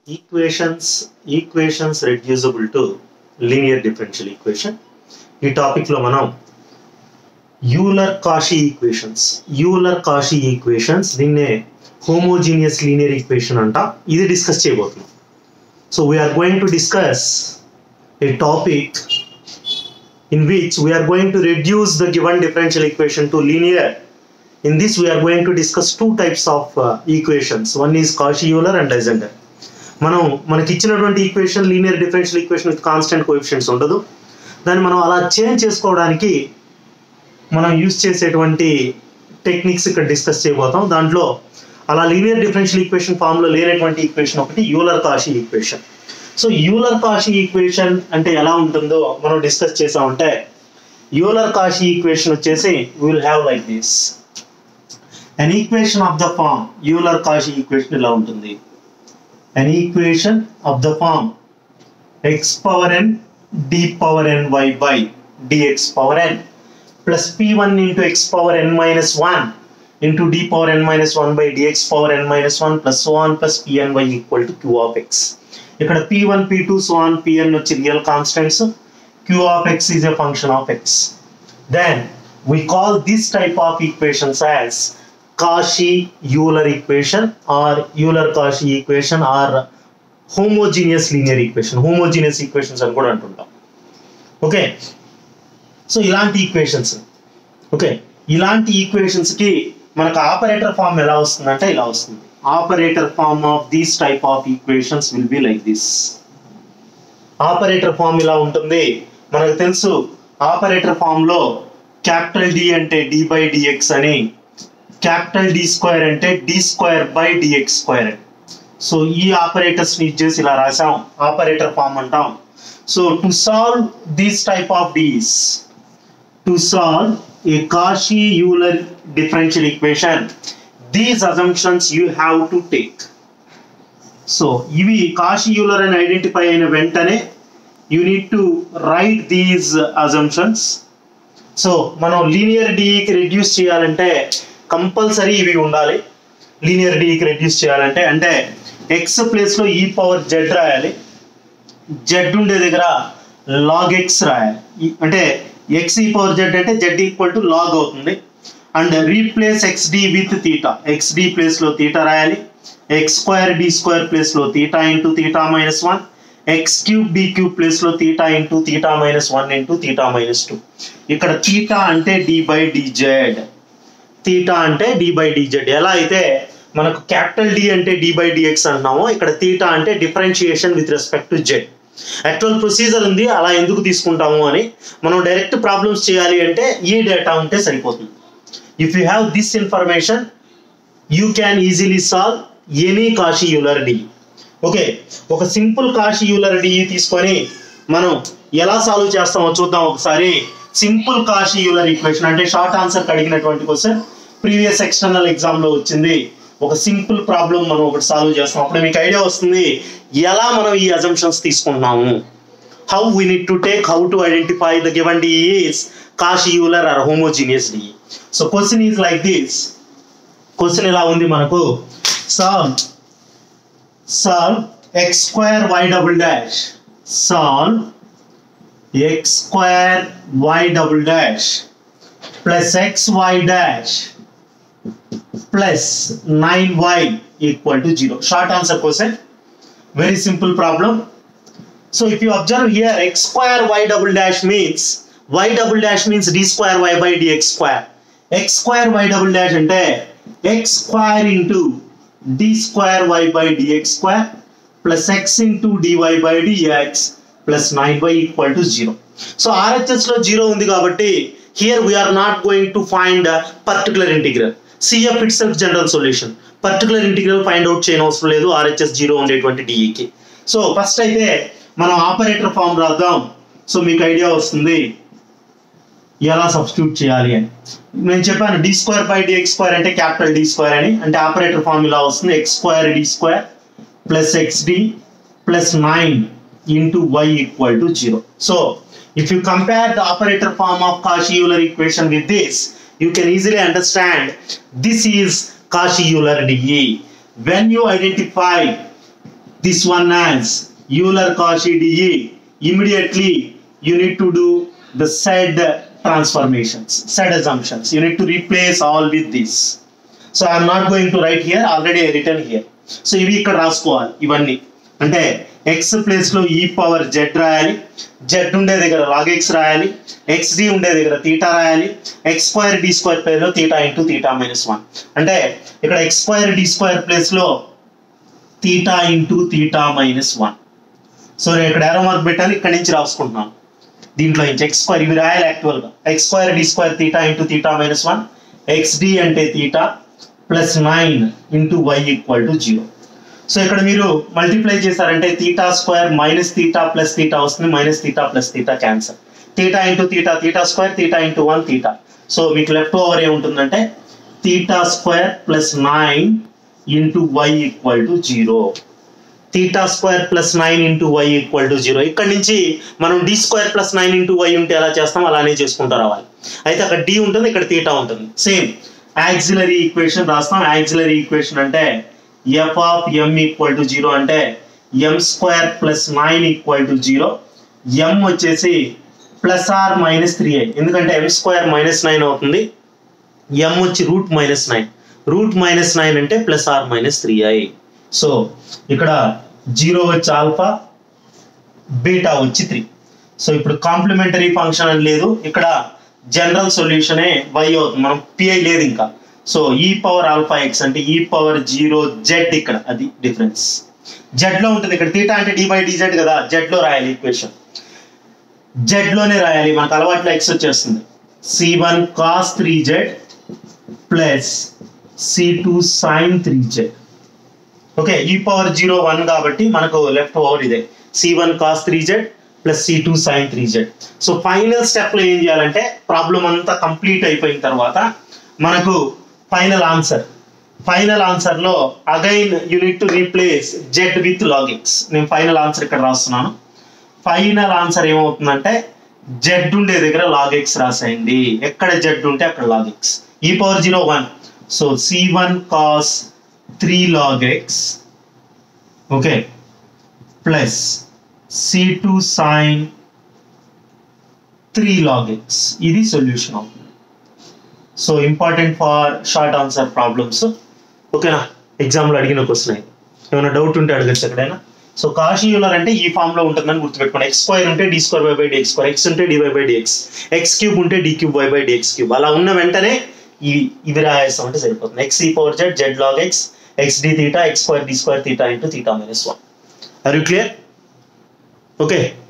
Equations equations reducible to linear differential equation ఈ టాపిక్లో మనం Euler Cauchy equations Euler Cauchy equations దీన్నే homogeneous linear equation అంట ఇది డిస్కస్ చేయబోతున్నాం so we are going to discuss a topic in which we are going to reduce the given differential equation to linear. In this, we are going to discuss two types of uh, equations. One is Cauchy-Euler and Legendre. మనం మనకి ఇచ్చినటువంటి equation linear differential equation with constant coefficients ఉండదు దాన్ని మనం అలా change చేసుకోవడానికి మనం use చేసేటువంటి టెక్నిక్స్ ఇక్కడ డిస్కస్ చేయబోతాం దాంట్లో అలా లీనియర్ డిఫరెన్షియల్ ఈక్వేషన్ ఫామ్లో లేనటువంటి ఈక్వేషన్ ఒకటి Euler Cauchy equation so Euler Cauchy equation అంటే ఎలా ఉంటుందో మనం డిస్కస్ చేసామంటే యూలర్ కాషీ ఈక్వేషన్ వచ్చేసి will have like this an equation of the form Euler Cauchy equation ఇలా ఉంటుంది an equation of the form x power n d power n y by dx power n plus p one into x power n minus one into d power n minus one by dx power n minus one plus one plus pn y equal to q of x ఇక్కడ p one p two so on pn వచ్చి real constants q of x is a function of x then we call this type of equations as Cauchy Euler equation or Euler Cauchy equation or homogeneous linear equation homogeneous equations అని కూడా అంటుంటాం okay so ఇలాంటి equations okay ఇలాంటి equations కి మనకు operator form ఎలా వస్తుందంటే ఇలా వస్తుంది operator form of these type of equations will be like this operator form ఇలా ఉంటుంది మనకు తెలుసు ఆపరేటర్ ఫామ్ లో క్యాపిటల్ డి అంటే డి బై డిఎక్స్ అని క్యాపిటల్ డి స్క్వేర్ అంటే D square by dx square so ఈ ఆపరేటర్స్ ని యూజ్ చేసి ఇలా రాసాం ఆపరేటర్ ఫామ్ అంటాం so to solve these type of these to solve a Cauchy Euler differential equation these assumptions you have to take so ఇవి Cauchy Euler అని identify అయిన వెంటనే you need to write these assumptions so మనం linear డికి reduce చేయాలంటే compulsory ఇవి ఉండాలి linear డికి రెడ్యూస్ చేయాలంటే అంటే ఎక్స్ ప్లేస్లో ఈ పవర్ జెడ్ రాయాలి జెడ్ ఉండే దగ్గర లాగ్ ఎక్స్ రాయాలి ఈ- అంటే ఎక్స్ ఈ పవర్ జెడ్ అంటే జెడ్ ఈక్వల్ టు లాగ్ అవుతుంది and replace x D with theta x D ప్లేస్లో తీటా రాయాలి ఎక్స్ స్క్వేర్ డి స్క్వేర్ ప్లేస్లో theta into theta minus one x cube D cube ప్లేస్లో theta into theta minus one into theta minus two ఇక్కడ theta అంటే D by dz theta అంటే D by dz ఎలా అయితే మనకు capital D అంటే D by dx అంటున్నామో ఇక్కడ తీటా అంటే differentiation with respect to z actual procedure ఉంది అలా ఎందుకు తీసుకుంటాము అని మనం డైరెక్ట్ ప్రాబ్లమ్స్ చేయాలి అంటే ఈ డేటా ఉంటే సరిపోతుంది if you have this information you can easily solve any Cauchy Euler D okay ఒక సింపుల్ కాషీ యూలర్ డి తీసుకొని మనం ఎలా సాల్వ్ చేస్తామో చూద్దాం ఒకసారి సింపుల్ కాషీ యూలర్ ఈక్వేషన్ అంటే షార్ట్ ఆన్సర్ అడిగినటువంటి క్వశ్చన్ ప్రీవియస్ ఎక్స్టర్నల్ ఎగ్జామ్ లో వచ్చింది ఒక సింపుల్ ప్రాబ్లం మనం ఒకటి సాల్వ్ చేస్తాం అప్పుడు మీకు ఐడియా వస్తుంది ఎలా మనం ఈ అజంప్షన్స్ తీసుకుంటున్నాము how we need to take how to identify the given D is Cauchy Euler or homogeneous D so question is like this question ఎలా ఉంది మనకు solve solve x square y double dash solve x square y double dash plus x y dash plus nine y equal to zero short answer question very simple problem so if you observe here x square y double dash means why double dash means D square y by dx square x square y double dash అంటే x square into D square y by dx square plus x into dy by dx plus nine y equal to zero so RHS లో zero ఉంది కాబట్టి here we are not going to find particular integral CF itself general solution particular integral find out చేయని అవసరం లేదు RHS zero ఉండేటువంటి డిఈకి so first అయితే మనం operator form రాద్దాం సో మీకు ఐడియా వస్తుంది ఎలా సబ్స్టిట్యూట్ చేయాలి అని నేను చెప్పాను D square by dx square అంటే క్యాపిటల్ డి స్క్వేర్ అని అంటే ఆపరేటర్ ఫామ్ ఇలా వస్తుంది x square D square plus x D plus nine into y equal to zero so if you compare the operator form of Cauchy Euler equation with this you can easily understand this is Cauchy-Euler DE. When you identify this one as Euler Cauchy dE, immediately you need to do the said transformations, said assumptions. You need to replace all with this. So I am not going to write here, already I written here. So ఇవి ఇక్కడ రాసుకోవాలి ఇవన్నీ అంటే X place లో ఈ power Z రాయాలి z ఉండే దగ్గర లాగ్ ఎక్స్ రాయాలి ఎక్స్ డి ఉండే దగ్గర తీటా రాయాలి x square D square place లో theta into theta minus one అంటే ఇక్కడ x square D square place లో theta into theta minus one so నేను ఇక్కడ ఏరో మార్క్ పెట్టాను ఇక్కడ నుంచి రాసుకుంటున్నాను దీంట్లో నుంచి ఎక్స్ స్క్వైర్ ఇవి రాయాలి యాక్చువల్ గా x square D square theta into theta minus one x D అంటే theta plus nine into y equal to zero so ఇక్కడ మీరు మల్టిప్లై చేశారంటే theta square minus theta plus theta వస్తుంది minus theta plus theta cancel theta into theta theta square theta into one theta so మీకు left over ఏముంటుందంటే theta square plus nine into y equal to zero theta square plus nine into y equal to zero ఇక్కడ నుంచి మనం D square plus nine into y ఉంటే ఎలా చేస్తాం అలానే చేసుకుంటూ రావాలి అయితే అక్కడ డి ఉంటుంది ఇక్కడ తీటా ఉంటుంది సేమ్ యాక్సిలరీ ఈక్వేషన్ రాస్తాం యాక్సిలరీ ఈక్వేషన్ అంటే f of m equal to zero అంటే m square plus nine equal to zero m వచ్చేసి plus or minus three i ఎందుకంటే ఎం స్క్వేర్ మైనస్ నైన్ అవుతుంది ఎం వచ్చి root minus nine root minus nine అంటే plus or minus three i so ఇక్కడ zero వచ్చి alpha beta వచ్చి three so ఇప్పుడు complementary function అని లేదు ఇక్కడ జనరల్ సొల్యూషనే వై అవుతుంది మనం పిఐ లేదు ఇంకా సో ఈ పవర్ ఆల్ఫా ఎక్స్ అంటే ఈ పవర్ జీరో జెడ్ ఇక్కడ అది డిఫరెన్స్ జెడ్ లో ఉంటుంది ఇక్కడ తీటా అంటే డి బై డిజెడ్ కదా జెడ్ లో రాయాలి ఈక్వేషన్ జెడ్ లోనే రాయాలి మనకు అలవాట్లో ఎక్స్ వచ్చేస్తుంది c one cos three z plus c two sine three z okay e power zero one కాబట్టి మనకు లెఫ్ట్ ఓవర్ ఇదే c one cos three z plus c two sine three z so final step లో ఏం చేయాలంటే problem అంతా complete అయిపోయిన తర్వాత మనకు ఫైనల్ ఆన్సర్ ఫైనల్ ఆన్సర్ లో again unit to replace z with log x నేను ఫైనల్ ఆన్సర్ ఇక్కడ రాస్తున్నాను ఫైనల్ ఆన్సర్ ఏమవుతుందంటే జెడ్ ఉండే దగ్గర లాగిక్స్ రాసేయండి ఎక్కడ జెడ్ ఉంటే అక్కడ log x e power zero one so c one cos three log x okay plus c two sine three log x ఇది సొల్యూషన్ అవుతుంది so important for short answer problems ఓకేనా ఎగ్జామ్లో అడిగిన క్వశ్చన్ ఏమైనా డౌట్ ఉంటే అడగచ్చు ఎక్కడైనా సో కాషీ యూలర్ అంటే ఈ ఫామ్ లో ఉంటుందని గుర్తుపెట్టుకోండి ఎక్స్ స్క్వైర్ ఉంటే D square y by D x square x ఉంటే D y by D x x cube ఉంటే D cube y by D x cube అలా ఉన్న వెంటనే ఇవి ఇవి రాయేస్తాం అంటే సరిపోతుంది x e power z z log x x d theta x square D square theta into theta minus one are you clear okay